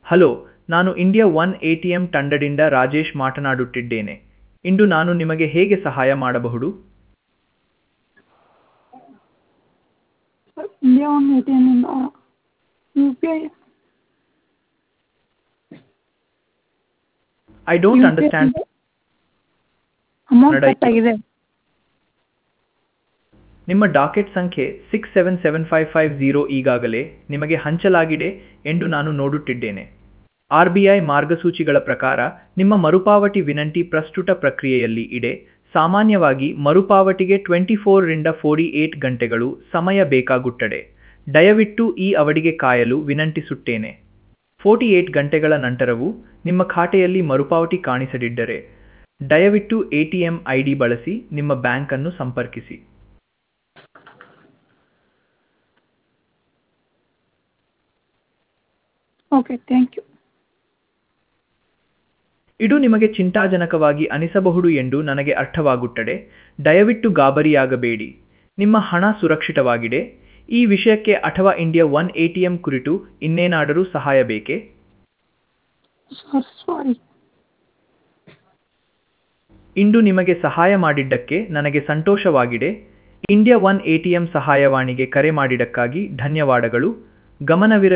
hello ನಾನು India one A T M ತಂಡದಿಂದ ರಾಜೇಶ್ ಮಾತನಾಡುತ್ತಿದ್ದೇನೆ ಇಂದು ನಾನು ನಿಮಗೆ ಹೇಗೆ ಸಹಾಯ ಮಾಡಬಹುದು sir India one A T ಎಮ್ಮಿಂದ U P I I don't understand amount Kannada cut ಆಗಿದೆ ನಿಮ್ಮ ಡಾಕೆಟ್ ಸಂಖ್ಯೆ six seven seven five five zero ಈಗಾಗಲೇ ನಿಮಗೆ ಹಂಚಲಾಗಿದೆ ಎಂದು ನಾನು ನೋಡುತ್ತಿದ್ದೇನೆ ಆರ್ ಬಿ ಐ ಮಾರ್ಗಸೂಚಿಗಳ ಪ್ರಕಾರ ನಿಮ್ಮ ಮರುಪಾವತಿ ವಿನಂತಿ ಪ್ರಸ್ತುತ ಪ್ರಕ್ರಿಯೆಯಲ್ಲಿ ಇದೆ ಸಾಮಾನ್ಯವಾಗಿ ಮರುಪಾವತಿಗೆ ಟ್ವೆಂಟಿ ಫೋರ್ರಿಂದ ಫೋರ್ಟಿ ಏಟ್ ಗಂಟೆಗಳು ಸಮಯ ಬೇಕಾಗುತ್ತದೆ ದಯವಿಟ್ಟು ಈ ಅವಧಿಗೆ ಕಾಯಲು ವಿನಂತಿಸುತ್ತೇನೆ ಫೋರ್ಟಿ ಏಟ್ ಗಂಟೆಗಳ ನಂತರವೂ ನಿಮ್ಮ ಖಾತೆಯಲ್ಲಿ ಮರುಪಾವತಿ ಕಾಣಿಸದಿದ್ದರೆ ದಯವಿಟ್ಟು A T M I D ಬಳಸಿ ನಿಮ್ಮ ಬ್ಯಾಂಕನ್ನು ಸಂಪರ್ಕಿಸಿ ಓಕೆ ಥ್ಯಾಂಕ್ ಯು ಇದು ನಿಮಗೆ ಚಿಂತಾಜನಕವಾಗಿ ಅನಿಸಬಹುದು ಎಂದು ನನಗೆ ಅರ್ಥವಾಗುತ್ತದೆ ದಯವಿಟ್ಟು ಗಾಬರಿಯಾಗಬೇಡಿ ನಿಮ್ಮ ಹಣ ಸುರಕ್ಷಿತವಾಗಿದೆ ಈ ವಿಷಯಕ್ಕೆ ಅಥವಾ India one A T M ಕುರಿತು ಇನ್ನೇನಾದರೂ ಸಹಾಯ ಬೇಕೇ ಸರ್ ಸಾರಿ ಇಂದು ನಿಮಗೆ ಸಹಾಯ ಮಾಡಿದ್ದಕ್ಕೆ ನನಗೆ ಸಂತೋಷವಾಗಿದೆ India one A T M ಸಹಾಯವಾಣಿಗೆ ಕರೆ ಮಾಡಿದ್ದಕ್ಕಾಗಿ ಧನ್ಯವಾದಗಳು ಗಮನವಿರಲಿ